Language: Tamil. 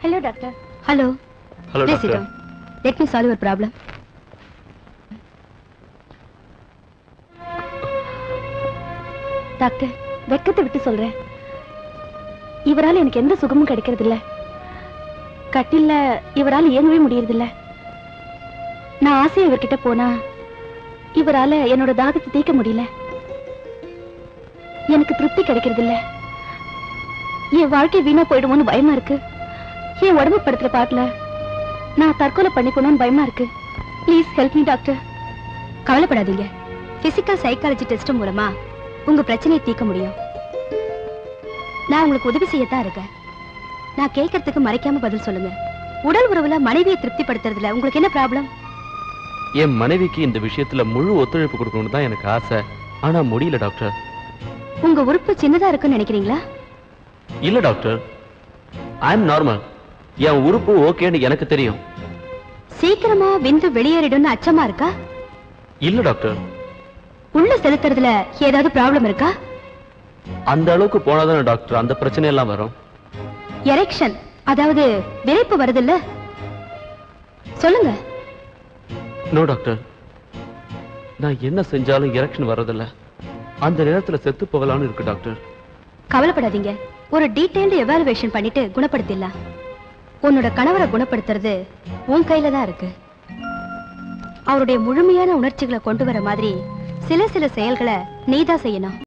Hello doctor hello hello Please sit doctor down. Let me solve your problem. Doctor வெக்கத்தை விட்டு சொல்றேன் இவரால எனக்கு எந்த சுகமும் கிடைக்கிறது இல்ல கட்டில்ல இவரால இயங்கவே முடியறது இல்ல நான் ஆசையா இவர்கிட்ட போனா இவரால என்னோட தாகத்தை தீர்க்க முடியல எனக்கு திருப்தி கிடைக்கிறது இல்ல என் வாழ்க்கை வீணா போயிடுமோன்னு பயமா இருக்கு என் உடம்பு படுத்துற பாட்டுல நான் தற்கொலை பண்ணிக்கணும்னு பயமா இருக்கு ப்ளீஸ் ஹெல்ப் மீ டாக்டர் கவலைப்படாதீங்க பிசிக்கல் சைக்காலஜி டெஸ்ட் மூலமா உங்க பிரச்சனையை தீர்க்க முடியும் நான் உங்களுக்கு உதவி செய்யத்தான் இருக்கேன் நான் கேட்கறதுக்கு மறைக்காம பதில் சொல்லுங்க உடல் உறவுல மனைவியை திருப்திப்படுத்துறதுல உங்களுக்கு என்ன ப்ராப்ளம் என் மனைவிக்கு இந்த விஷயத்துல முழு ஒத்துழைப்பு கொடுக்கணும்னு தான் எனக்கு ஆசை ஆனா முடியல டாக்டர் உங்க உறுப்பு சின்னதா இருக்குன்னு நினைக்கிறீங்களா இல்ல டாக்டர் ஐ எம் நார்மல் என் உறுப்பு ஓகேன்னு எனக்கு தெரியும் சீக்கிரமா விந்து வெளியேறிடும்னு அச்சமா இருக்கா இல்ல டாக்டர் உள்ள செலுத்துறதுல ஏதாவது ப்ராப்ளம் இருக்கா அந்த அளவுக்கு போனாதானே டாக்டர் அந்த பிரச்சனை எல்லாம் வரும் எரெக்ஷன் அதாவது விரைப்பு வருதுல்ல சொல்லுங்க நோ டாக்டர் நான் என்ன செஞ்சாலும் எரெக்ஷன் வர்றதில்ல அந்த நேரத்துல செத்து போகலாம்னு இருக்கு டாக்டர் கவலைப்படாதீங்க ஒரு டீடைல்டு எவாலுவேஷன் பண்ணிட்டு குணப்படுத்திடலாம் உன்னோட கணவரை குணப்படுத்துறது உன் கையில தான் இருக்கு அவருடைய முழுமையான உணர்ச்சிகளை கொண்டு வர மாதிரி சில சில செயல்களை நீதான் செய்யணும்